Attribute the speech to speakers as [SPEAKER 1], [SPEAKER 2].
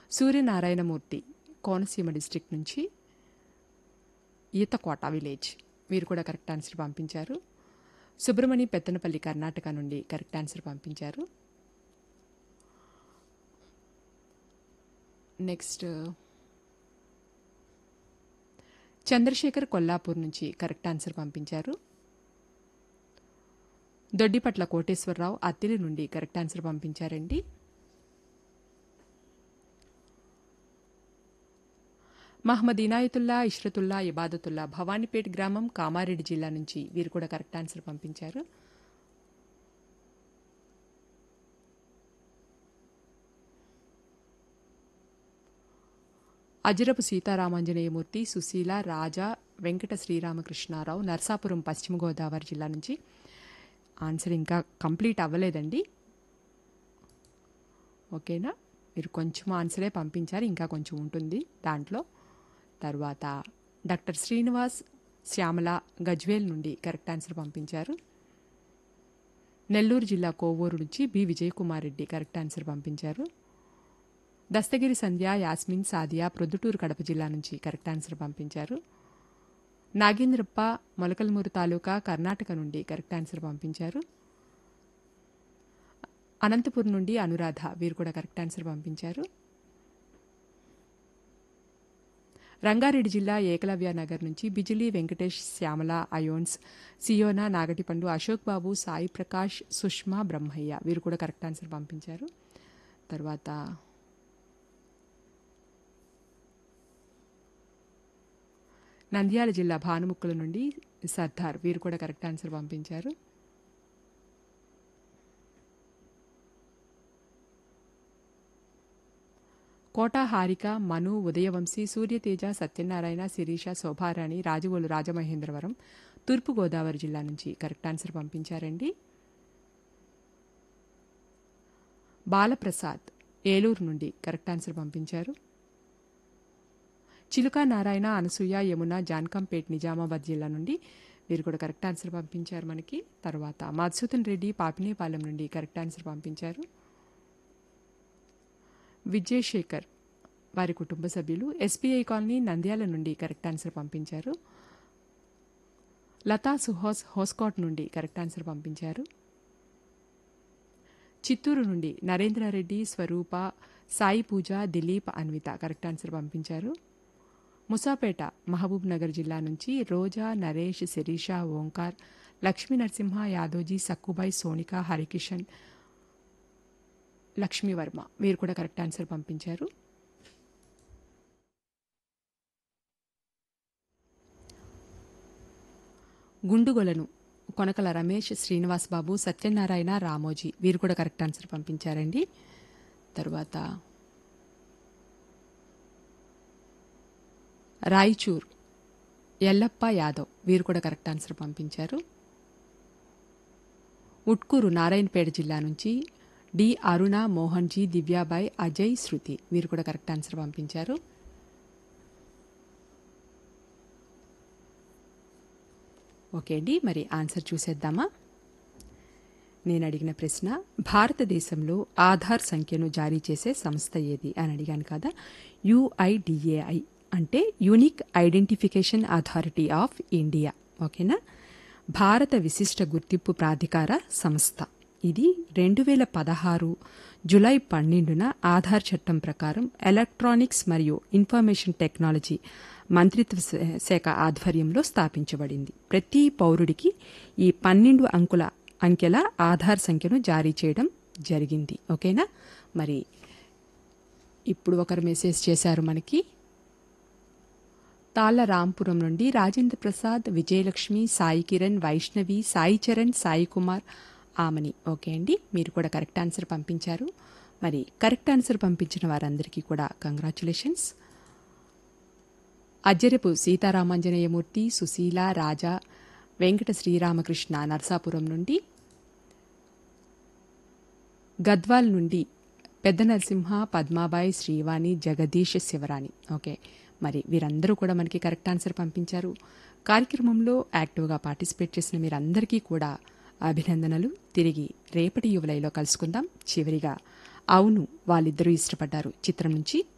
[SPEAKER 1] Suryanarayanamurthy Konaseema district నుంచి Ethakota village వీరు కూడా కరెక్ట్ ఆన్సర్ పంపించారు సుబ్రమణి పెత్తనపల్లి కర్ణాటక నుండి కరెక్ట్ ఆన్సర్ పంపించారు నెక్స్ట్ చంద్రశేఖర్ కొల్లాపూర్ నుంచి కరెక్ట్ ఆన్సర్ పంపించారు దొడ్డిపట్ల కోటేశ్వరరావు అత్తిలి నుండి కరెక్ట్ ఆన్సర్ పంపించారండి మహమ్మద్ ఇనాయతుల్లా ఇష్రతుల్లా ఇబాదతుల్లా భవానీపేట్ గ్రామం కామారెడ్డి జిల్లా నుంచి వీరు కూడా కరెక్ట్ ఆన్సర్ పంపించారు అజరపు సీతారామాంజనేయమూర్తి సుశీల రాజా వెంకట శ్రీరామకృష్ణారావు నర్సాపురం పశ్చిమ గోదావరి జిల్లా నుంచి ఆన్సర్ ఇంకా కంప్లీట్ అవ్వలేదండి ఓకేనా మీరు కొంచెం ఆన్సరే పంపించారు ఇంకా కొంచెం ఉంటుంది దాంట్లో తర్వాత డాక్టర్ శ్రీనివాస్ శ్యామల గజ్వేల్ నుండి కరెక్ట్ ఆన్సర్ పంపించారు నెల్లూరు జిల్లా కోవూరు నుంచి B Vijayakumar Reddy correct answer పంపించారు దస్తగిరి సంధ్య యాస్మిన్ సాదియా ప్రొద్దుటూరు కడప జిల్లా నుంచి కరెక్ట్ ఆన్సర్ పంపించారు నాగేంద్రప్ప మొలకల్మూరు తాలూకా కర్ణాటక నుండి కరెక్ట్ ఆన్సర్ పంపించారు అనంతపురం నుండి అనురాధ వీరు కూడా కరెక్ట్ ఆన్సర్ పంపించారు రంగారెడ్డి జిల్లా ఏకలవ్య నగర్ నుంచి బిజిలీ వెంకటేష్ శ్యామల అయోన్స్ సియోనా నాగటిపండు అశోక్ బాబు సాయి ప్రకాష్ సుష్మా బ్రహ్మయ్య వీరు కూడా కరెక్ట్ ఆన్సర్ పంపించారు తర్వాత నంద్యాల జిల్లా భానుముక్కల నుండి సర్దార్ వీరు కూడా కరెక్ట్ ఆన్సర్ పంపించారు కోటా హారిక మను ఉదయవంశీ సూర్యతేజ సత్యనారాయణ శిరీష శోభారాణి రాజవోలు రాజమహేంద్రవరం తూర్పుగోదావరి జిల్లా నుంచి కరెక్ట్ ఆన్సర్ పంపించారండి బాలప్రసాద్ ఏలూరు నుండి కరెక్ట్ ఆన్సర్ పంపించారు చిలుక నారాయణ అనసూయ యమున జాన్కంపేట్ నిజామాబాద్ జిల్లా నుండి వీరు కూడా కరెక్ట్ ఆన్సర్ పంపించారు మనకి తర్వాత మధుసూదన్ రెడ్డి పాపినేపాలెం నుండి కరెక్ట్ ఆన్సర్ పంపించారు విజయశేఖర్ వారి కుటుంబ సభ్యులు ఎస్బీఐ కాలనీ నంద్యాల నుండి కరెక్ట్ ఆన్సర్ పంపించారు లతా సుహాస్ హోస్కాట్ నుండి కరెక్ట్ ఆన్సర్ పంపించారు చిత్తూరు నుండి నరేంద్రారెడ్డి స్వరూప సాయి పూజ దిలీప్ అన్విత కరెక్ట్ ఆన్సర్ పంపించారు ముసాపేట మహబూబ్ నగర్ జిల్లా నుంచి రోజా నరేష్ శిరీష ఓంకార్ లక్ష్మీ నరసింహ యాదోజీ సక్కుబాయ్ సోనిక హరికిషన్ లక్ష్మీవర్మ వీరు కూడా కరెక్ట్ ఆన్సర్ పంపించారు గుండుగొలను కొనకల రమేష్ శ్రీనివాస్ బాబు సత్యనారాయణ రామోజీ వీరు కూడా కరెక్ట్ ఆన్సర్ పంపించారండి తర్వాత రాయచూర్ ఎల్లప్ప యాదవ్ వీరు కూడా కరెక్ట్ ఆన్సర్ పంపించారు ఉట్కూరు నారాయణపేట జిల్లా నుంచి డి అరుణ మోహన్జీ దివ్యాబాయ్ అజయ్ శృతి వీరు కూడా కరెక్ట్ ఆన్సర్ పంపించారు ఓకే అండి మరి ఆన్సర్ చూసేద్దామా నేను అడిగిన ప్రశ్న భారతదేశంలో ఆధార్ సంఖ్యను జారీ చేసే సంస్థ ఏది అని అడిగాను కదా యుఐడిఏఐ అంటే unique identification authority of India ఓకేనా భారత విశిష్ట గుర్తింపు ప్రాధికార సంస్థ ఇది రెండు వేల పదహారు జులై పన్నెండున ఆధార్ చట్టం ప్రకారం ఎలక్ట్రానిక్స్ మరియు ఇన్ఫర్మేషన్ టెక్నాలజీ మంత్రిత్వ శాఖ ఆధ్వర్యంలో స్థాపించబడింది ప్రతి పౌరుడికి ఈ పన్నెండు అంకుల అంకెల ఆధార్ సంఖ్యను జారీ చేయడం జరిగింది ఓకేనా మరి ఇప్పుడు ఒకరు మెసేజ్ చేశారు మనకి తాళ్ల రాంపురం నుండి రాజేంద్ర ప్రసాద్ విజయలక్ష్మి సాయి కిరణ్ వైష్ణవి సాయి చరణ్ సాయి కుమార్ ఆమని ఓకే అండి మీరు కూడా కరెక్ట్ ఆన్సర్ పంపించారు మరి కరెక్ట్ ఆన్సర్ పంపించిన వారందరికీ కూడా కంగ్రాచులేషన్స్ అజ్జరపు సీతారామాంజనేయమూర్తి సుశీల రాజా వెంకట శ్రీరామకృష్ణ నర్సాపురం నుండి గద్వాల్ నుండి పెద్ద నరసింహ పద్మాబాయి శ్రీవాణి జగదీష్ శివరాణి ఓకే మరి వీరందరూ కూడా మనకి కరెక్ట్ ఆన్సర్ పంపించారు కార్యక్రమంలో యాక్టివ్గా పార్టిసిపేట్ చేసిన మీరందరికీ కూడా అభినందనలు తిరిగి రేపటి యువలైలో కలుసుకుందాం చివరిగా అవును వాళ్ళిద్దరూ ఇష్టపడ్డారు చిత్రం నుంచి